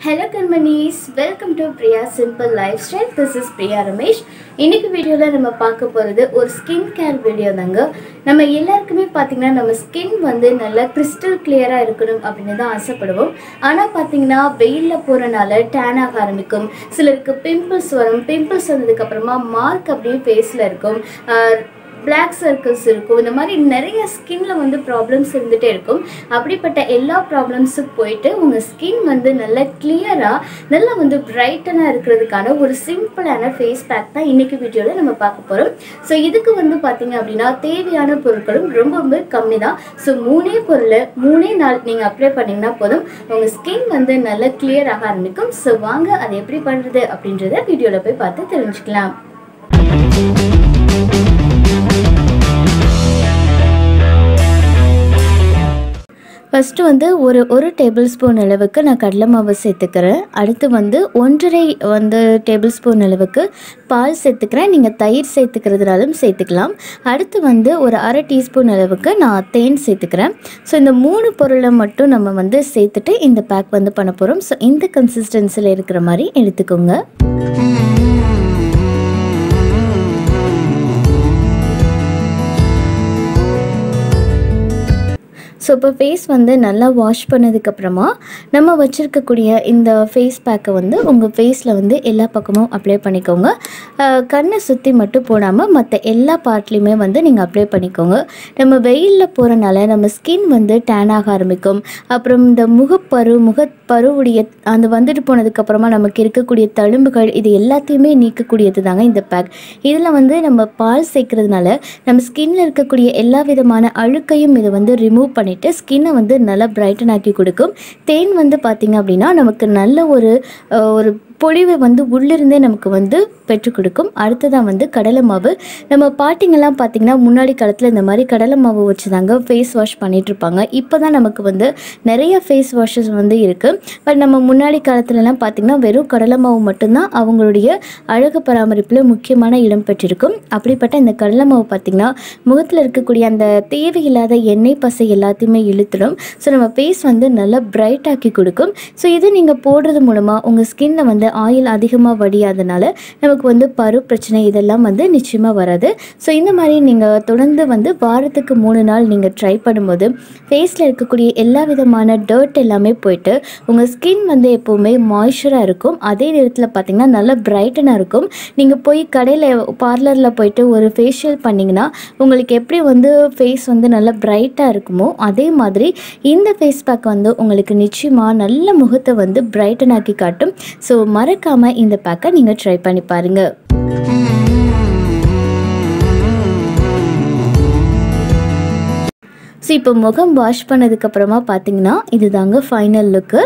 hello கண்மணிஸ் welcome to Priya simple lifestyle this is Priya Ramesh இன்னைக்கு வீடியோவில் நம்ம பார்க்க போகிறது ஒரு ஸ்கின் கேர் வீடியோ தாங்க நம்ம எல்லாருக்குமே பார்த்தீங்கன்னா நம்ம ஸ்கின் வந்து நல்லா கிறிஸ்டல் கிளியராக இருக்கணும் அப்படின்னு தான் ஆசைப்படுவோம் ஆனால் பார்த்தீங்கன்னா வெயிலில் போகிறனால டேன் ஆக ஆரம்பிக்கும் சிலருக்கு பிம்பிள்ஸ் வரும் பிம்பிள்ஸ் வந்ததுக்கப்புறமா மார்க் அப்படியே ஃபேஸில் இருக்கும் ஆஹ் பிளாக் சர்க்கிள்ஸ் இருக்கும் இந்த மாதிரி நிறைய ஸ்கின்ல வந்து ப்ராப்ளம்ஸ் இருந்துகிட்டே இருக்கும் அப்படிப்பட்ட எல்லா ப்ராப்ளம்ஸும் போயிட்டு உங்கள் ஸ்கின் வந்து நல்லா கிளியராக நல்லா வந்து பிரைட்டனாக இருக்கிறதுக்கான ஒரு சிம்பிளான ஃபேஸ் பேக் தான் இன்னைக்கு வீடியோவில் நம்ம பார்க்க போகிறோம் ஸோ இதுக்கு வந்து பார்த்தீங்க அப்படின்னா தேவையான பொருட்களும் ரொம்ப ரொம்ப கம்மி தான் ஸோ மூணே பொருளை மூணே நாள் நீங்கள் அப்ளை பண்ணிங்கன்னா போதும் உங்கள் ஸ்கின் வந்து நல்லா கிளியர் ஆக ஆரம்பிக்கும் ஸோ வாங்க அதை எப்படி பண்ணுறது அப்படின்றத வீடியோவில் போய் பார்த்து தெரிஞ்சுக்கலாம் ஃபஸ்ட்டு வந்து ஒரு ஒரு டேபிள் ஸ்பூன் அளவுக்கு நான் கடலை மாவு சேர்த்துக்கிறேன் அடுத்து வந்து ஒன்றரை வந்து டேபிள் ஸ்பூன் அளவுக்கு பால் சேர்த்துக்கிறேன் நீங்கள் தயிர் சேர்த்துக்கிறதுனாலும் சேர்த்துக்கலாம் அடுத்து வந்து ஒரு அரை டீஸ்பூன் அளவுக்கு நான் தேன் சேர்த்துக்கிறேன் ஸோ இந்த மூணு பொருளை மட்டும் நம்ம வந்து சேர்த்துட்டு இந்த பேக் வந்து பண்ண போகிறோம் ஸோ இந்த கன்சிஸ்டன்சியில் இருக்கிற மாதிரி எடுத்துக்கோங்க ஸோ இப்போ ஃபேஸ் வந்து நல்லா வாஷ் பண்ணதுக்கப்புறமா நம்ம வச்சுருக்கக்கூடிய இந்த ஃபேஸ் பேக்கை வந்து உங்கள் ஃபேஸில் வந்து எல்லா பக்கமும் அப்ளை பண்ணிக்கோங்க அஹ் கண்ணை சுற்றி மட்டும் போடாமல் மற்ற எல்லா பார்ட்லேயுமே வந்து நீங்கள் அப்ளை பண்ணிக்கோங்க நம்ம வெயிலில் போகிறனால நம்ம ஸ்கின் வந்து டேன் ஆக ஆரம்பிக்கும் அப்புறம் இந்த முகப்பரு முகப்பருவுடைய அந்த வந்துட்டு போனதுக்கப்புறமா நமக்கு இருக்கக்கூடிய தழும்புகள் இது எல்லாத்தையுமே நீக்கக்கூடியது தாங்க இந்த பேக் இதில் வந்து நம்ம பால் சேர்க்கறதுனால நம்ம ஸ்கின்ல இருக்கக்கூடிய எல்லா விதமான அழுக்கையும் இது வந்து ரிமூவ் பண்ணிட்டு ஸ்கின்னை வந்து நல்லா பிரைட்டன் ஆக்கி கொடுக்கும் தேன் வந்து பார்த்திங்க அப்படின்னா நமக்கு நல்ல ஒரு அஹ், ஒரு பொழிவை வந்து உள்ளிருந்தே நமக்கு வந்து பெற்றுக் கொடுக்கும் அடுத்ததான் வந்து கடலை மாவு நம்ம பாட்டிங்கெல்லாம் பார்த்திங்கன்னா முன்னாடி காலத்தில் இந்த மாதிரி கடலை மாவு வச்சு தாங்க ஃபேஸ் வாஷ் பண்ணிட்டு இருப்பாங்க இப்போ தான் நமக்கு வந்து நிறைய ஃபேஸ் வாஷஸ் வந்து இருக்குது பட் நம்ம முன்னாடி காலத்துலலாம் பார்த்திங்கன்னா வெறும் கடலை மாவு மட்டும்தான் அவங்களுடைய அழகு பராமரிப்பில் முக்கியமான இடம் பெற்றிருக்கும் அப்படிப்பட்ட இந்த கடலை மாவு பார்த்திங்கன்னா முகத்தில் இருக்கக்கூடிய அந்த தேவையில்லாத எண்ணெய் பசை எல்லாத்தையுமே இழுத்துடும் ஸோ நம்ம ஃபேஸ் வந்து நல்லா பிரைட் ஆக்கி கொடுக்கும் ஸோ இது நீங்கள் போடுறது மூலமாக உங்கள் ஸ்கின்ல வந்து ஆயில் அதிகமாக வடியாதனால நமக்கு வந்து பரு பிரச்சனை இதெல்லாம் வந்து நிச்சயமாக வராது ஸோ இந்த மாதிரி நீங்கள் தொடர்ந்து வந்து வாரத்துக்கு மூணு நாள் நீங்கள் ட்ரை பண்ணும்போது ஃபேஸில் இருக்கக்கூடிய எல்லா விதமான டர்ட் எல்லாமே போயிட்டு உங்கள் ஸ்கின் வந்து எப்போவுமே மாய்ஸ்சராக இருக்கும் அதே நேரத்தில் பார்த்தீங்கன்னா நல்லா பிரைட்டனாக இருக்கும் நீங்கள் போய் கடையில் பார்லரில் போயிட்டு ஒரு ஃபேஷியல் பண்ணிங்கன்னா உங்களுக்கு எப்படி வந்து ஃபேஸ் வந்து நல்லா பிரைட்டாக இருக்குமோ அதே மாதிரி இந்த ஃபேஸ் பேக் வந்து உங்களுக்கு நிச்சயமாக நல்ல முகத்தை வந்து பிரைட்டன் ஆக்கி காட்டும் ஸோ மறக்காமல் இந்த பேக்கை நீங்கள் ட்ரை பண்ணி பாருங்கள் ஸோ இப்போ முகம் வாஷ் பண்ணதுக்கப்புறமா பார்த்தீங்கன்னா இதுதாங்க ஃபைனல் லுக்கு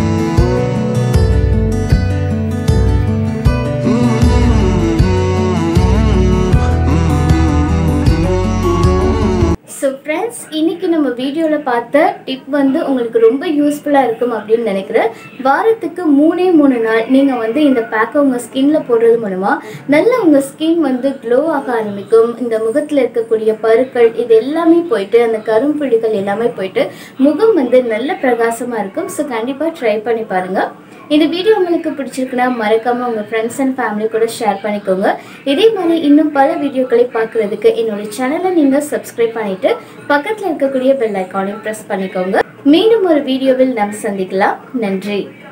ஸோ ஃப்ரெண்ட்ஸ் இன்னைக்கு நம்ம வீடியோவில் பார்த்த டிப் வந்து உங்களுக்கு ரொம்ப யூஸ்ஃபுல்லாக இருக்கும் அப்படின்னு நினைக்கிறேன் வாரத்துக்கு மூணே மூணு நாள் நீங்கள் வந்து இந்த பேக்கை உங்கள் ஸ்கின்ல போடுறது மூலமாக நல்லா உங்கள் ஸ்கின் வந்து க்ளோ ஆக ஆரம்பிக்கும் இந்த முகத்தில் இருக்கக்கூடிய பருக்கள் இது எல்லாமே போயிட்டு அந்த கரும்புள்ளிகள் எல்லாமே போயிட்டு முகம் வந்து நல்ல பிரகாசமாக இருக்கும் ஸோ கண்டிப்பாக ட்ரை பண்ணி பாருங்கள் இந்த வீடியோ உங்களுக்கு பிடிச்சிருக்குன்னா மறக்காம உங்க ஃப்ரெண்ட்ஸ் அண்ட் ஃபேமிலி கூட ஷேர் பண்ணிக்கோங்க இதே மாதிரி இன்னும் பல வீடியோக்களை பார்க்கறதுக்கு என்னோட சேனலை நீங்க சப்ஸ்கிரைப் பண்ணிட்டு பக்கத்துல இருக்கக்கூடிய பெல் ஐக்கானையும் ப்ரெஸ் பண்ணிக்கோங்க மீண்டும் ஒரு வீடியோவில் நாம் சந்திக்கலாம் நன்றி